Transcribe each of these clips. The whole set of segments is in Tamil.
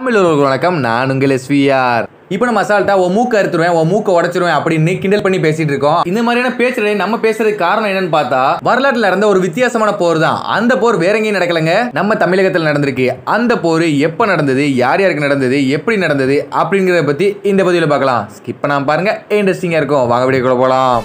தமிழர்களுக்கு வணக்கம் நான் உங்கள் எஸ்விஆர் இப்போ நம்ம அசால்ட்டா உன் மூக்க அறுத்துருவேன் உன் மூக்க உடைச்சிருவேன் அப்படின்னு கிண்டல் பண்ணி பேசிட்டு இருக்கோம் இந்த மாதிரியான பேச்சுகளை நம்ம பேசுறதுக்கு காரணம் என்னன்னு பார்த்தா வரலாற்றுல நடந்த ஒரு வித்தியாசமான போர் தான் அந்த போர் வேற எங்கேயும் நடக்கலங்க நம்ம தமிழகத்தில் நடந்திருக்கு அந்த போர் எப்போ நடந்தது யார் யாருக்கு நடந்தது எப்படி நடந்தது அப்படிங்கிறத பத்தி இந்த பதிவில் பார்க்கலாம் ஸ்கிப் பண்ணாம பாருங்க இன்ட்ரெஸ்டிங்கா இருக்கும் வாங்க வீடியோக்குள்ள போலாம்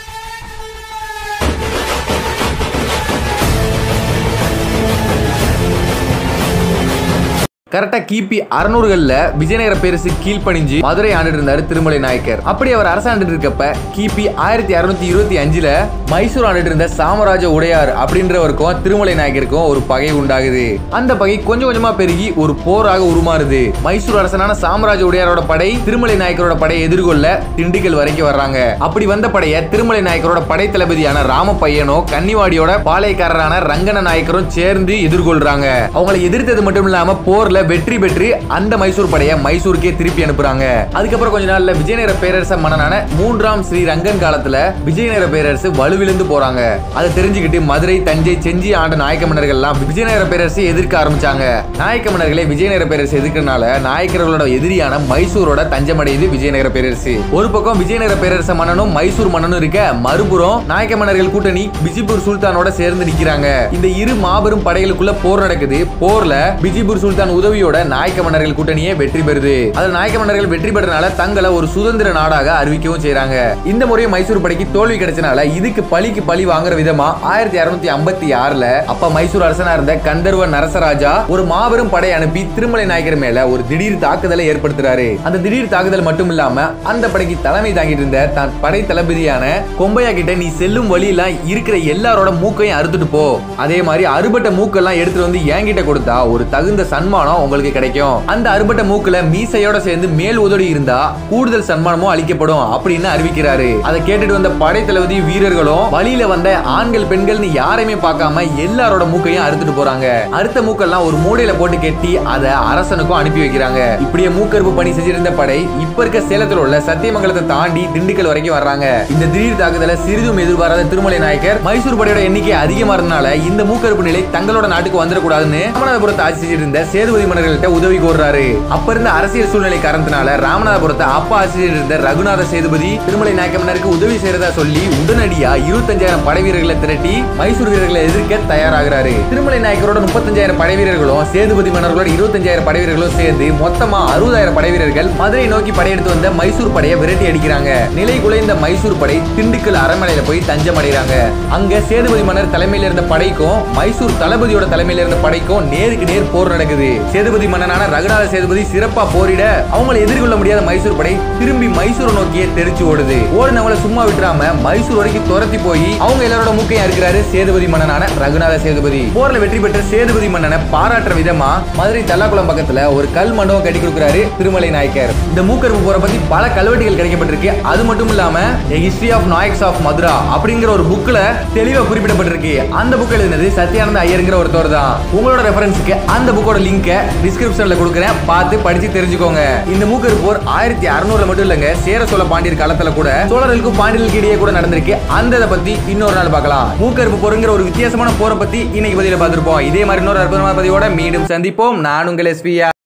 கரெக்டா கிபி அறுநூறுகள்ல விஜயநகர பேரரசு கீழ்ப்பணிஞ்சு மதுரை ஆண்டு இருந்தாரு திருமலை நாயக்கர் அப்படி அவர் அரசாண்டு இருக்கப்ப கிபி ஆயிரத்தி அறுநூத்தி இருபத்தி அஞ்சுல மைசூர் ஆண்டு இருந்த சாமராஜ உடையார் அப்படின்றவருக்கும் திருமலை நாயக்கருக்கும் ஒரு பகை உண்டாகுது அந்த பகை கொஞ்சம் கொஞ்சமா பெருகி ஒரு போராக உருமாறுது மைசூர் அரசனான சாமராஜ உடையாரோட படை திருமலை நாயக்கரோட படையை எதிர்கொள்ள திண்டுக்கல் வரைக்கும் வர்றாங்க அப்படி வந்த படைய திருமலை நாயக்கரோட படை தளபதியான ராம பையனோ கன்னிவாடியோட பாளையக்காரரான ரங்கன நாயக்கரும் சேர்ந்து எதிர்கொள்றாங்க அவங்களை எதிர்த்தது மட்டும் இல்லாம போர்ல வெற்றி பெற்று அந்த மைசூர் படைய மைசூருக்கே திருப்பி அனுப்புறாங்க அதுக்கப்புறம் கொஞ்ச நாள்ல விஜயநகர பேரரச மன்னனான மூன்றாம் ஸ்ரீ ரங்கன் காலத்துல விஜயநகர பேரரசு வலுவிழந்து போறாங்க அதை தெரிஞ்சுக்கிட்டு மதுரை தஞ்சை செஞ்சி ஆண்ட நாயக்க மன்னர்கள் எல்லாம் விஜயநகர பேரரசை எதிர்க்க ஆரம்பிச்சாங்க நாயக்க மன்னர்களை விஜயநகர பேரரசு எதிர்க்கறனால நாயக்கர்களோட எதிரியான மைசூரோட தஞ்சமடையுது விஜயநகர பேரரசு ஒரு பக்கம் விஜயநகர பேரரச மன்னனும் மைசூர் மன்னனும் இருக்க மறுபுறம் நாயக்க மன்னர்கள் கூட்டணி பிஜிபூர் சுல்தானோட சேர்ந்து நிக்கிறாங்க இந்த இரு மாபெரும் படைகளுக்குள்ள போர் நடக்குது போர்ல பிஜிபூர் சுல்தான் உதவியோட நாயக்க மன்னர்கள் கூட்டணியே வெற்றி பெறுது அதில் நாயக்க மன்னர்கள் வெற்றி பெறனால தங்களை ஒரு சுதந்திர நாடாக அறிவிக்கவும் செய்றாங்க இந்த முறையும் மைசூர் படைக்கு தோல்வி கிடைச்சனால இதுக்கு பழிக்கு பழி வாங்குற விதமா ஆயிரத்தி அறுநூத்தி ஐம்பத்தி ஆறுல அப்ப மைசூர் அரசனா இருந்த கந்தர்வ நரசராஜா ஒரு மாபெரும் படை அனுப்பி திருமலை நாயக்கர் மேல ஒரு திடீர் தாக்குதலை ஏற்படுத்துறாரு அந்த திடீர் தாக்குதல் மட்டும் இல்லாம அந்த படைக்கு தலைமை தாங்கிட்டு இருந்த தான் படை தளபதியான கொம்பையா கிட்ட நீ செல்லும் வழியெல்லாம் இருக்கிற எல்லாரோட மூக்கையும் அறுத்துட்டு போ அதே மாதிரி அறுபட்ட மூக்கெல்லாம் எடுத்துட்டு வந்து என்கிட்ட கொடுத்தா ஒரு தகுந்த சன்மானம் உங்களுக்கு கிடைக்கும் அந்த அறுபட்ட மூக்குல மீசையோட சேர்ந்து மேல் உதடி இருந்தா கூடுதல் சன்மானமும் அளிக்கப்படும் அப்படின்னு அறிவிக்கிறாரு அதை கேட்டுட்டு வந்த படை தளபதி வீரர்களும் வழியில வந்த ஆண்கள் பெண்கள்னு யாரையுமே பார்க்காம எல்லாரோட மூக்கையும் அறுத்துட்டு போறாங்க அறுத்த மூக்கெல்லாம் ஒரு மூடையில போட்டு கட்டி அதை அரசனுக்கும் அனுப்பி வைக்கிறாங்க இப்படியே மூக்கறுப்பு பணி செஞ்சிருந்த படை இப்ப இருக்க சேலத்தில் உள்ள சத்தியமங்கலத்தை தாண்டி திண்டுக்கல் வரைக்கும் வர்றாங்க இந்த திடீர் தாக்குதலை சிறிதும் எதிர்பாராத திருமலை நாயக்கர் மைசூர் படையோட எண்ணிக்கை அதிகமா இருந்தனால இந்த மூக்கறுப்பு நிலை தங்களோட நாட்டுக்கு வந்துடக்கூடாதுன்னு ராமநாதபுரத்தை ஆட்சி செஞ்சிருந்த சேதுபதி மன்னர்கள்ட்ட உதவி கோர்றாரு அப்ப இருந்த அரசியல் சூழ்நிலை காரணத்தினால ராமநாதபுரத்தை அப்பா ஆட்சியில் இருந்த ரகுநாத சேதுபதி திருமலை நாயக்க மன்னருக்கு உதவி செய்யறதா சொல்லி உடனடியா இருபத்தஞ்சாயிரம் படை வீரர்களை திரட்டி மைசூர் வீரர்களை எதிர்க்க தயாராகிறாரு திருமலை நாயக்கரோட முப்பத்தஞ்சாயிரம் படை வீரர்களும் சேதுபதி மன்னர்களோட இருபத்தஞ்சாயிரம் படை வீரர்களும் சேர்ந்து மொத்தமா அறுபதாயிரம் படை வீரர்கள் மதுரை நோக்கி படையெடுத்து வந்த மைசூர் படையை விரட்டி அடிக்கிறாங்க நிலை குலைந்த மைசூர் படை திண்டுக்கல் அரண்மனையில போய் தஞ்சம் அடைகிறாங்க அங்க சேதுபதி மன்னர் தலைமையில இருந்த படைக்கும் மைசூர் தளபதியோட தலைமையில இருந்த படைக்கும் நேருக்கு நேர் போர் நடக்குது சேதுபதி மன்னனான ரகுநாத சேதுபதி சிறப்பா போரிட அவங்களை எதிர்கொள்ள முடியாத மைசூர் படை திரும்பி மைசூரை நோக்கியே தெரிச்சு ஓடுது ஓடுனவங்கள சும்மா விட்டுறாம மைசூர் வரைக்கும் துரத்தி போய் அவங்க எல்லாரோட மூக்கையும் இருக்கிறாரு சேதுபதி மன்னனான ரகுநாத சேதுபதி போர்ல வெற்றி பெற்ற சேதுபதி மன்னனை பாராட்டுற விதமா மதுரை தல்லாக்குளம் பக்கத்துல ஒரு கல் மண்டபம் கட்டி கொடுக்குறாரு திருமலை நாயக்கர் இந்த மூக்கருப்பு போரை பத்தி பல கல்வெட்டுகள் கிடைக்கப்பட்டிருக்கு அது மட்டும் இல்லாம history of Nayaks of Madura அப்படிங்கிற ஒரு புக்ல தெளிவா குறிப்பிடப்பட்டிருக்கு அந்த புக் எழுதினது சத்யானந்த ஐயருங்கிற ஒருத்தர் தான் உங்களோட ரெஃபரன்ஸ்க்கு அந்த புக்கோட லிங்கை டிஸ்கிரிப்ஷன்ல கொடுக்குறேன் பார்த்து படிச்சு தெரிஞ்சுக்கோங்க இந்த மூக்கர் போர் ஆயிரத்தி அறுநூறுல மட்டும் இல்லைங்க சேர சோழ பாண்டியர் காலத்துல கூட சோழர்களுக்கும் பாண்டியர்களுக்கு இடையே கூட நடந்திருக்கு அந்த இதை பத்தி இன்னொரு நாள் பார்க்கலாம் மூக்கருப்பு போருங்கிற ஒரு வித்தியாசமான போரை பத்தி இன்னைக்கு பதில பார்த்திருப்போம் இதே மாதிரி இன்னொரு அற்புதமான பதிவோட மீண்டும் சந்திப்போம் நான் உங்கள் எஸ்பியா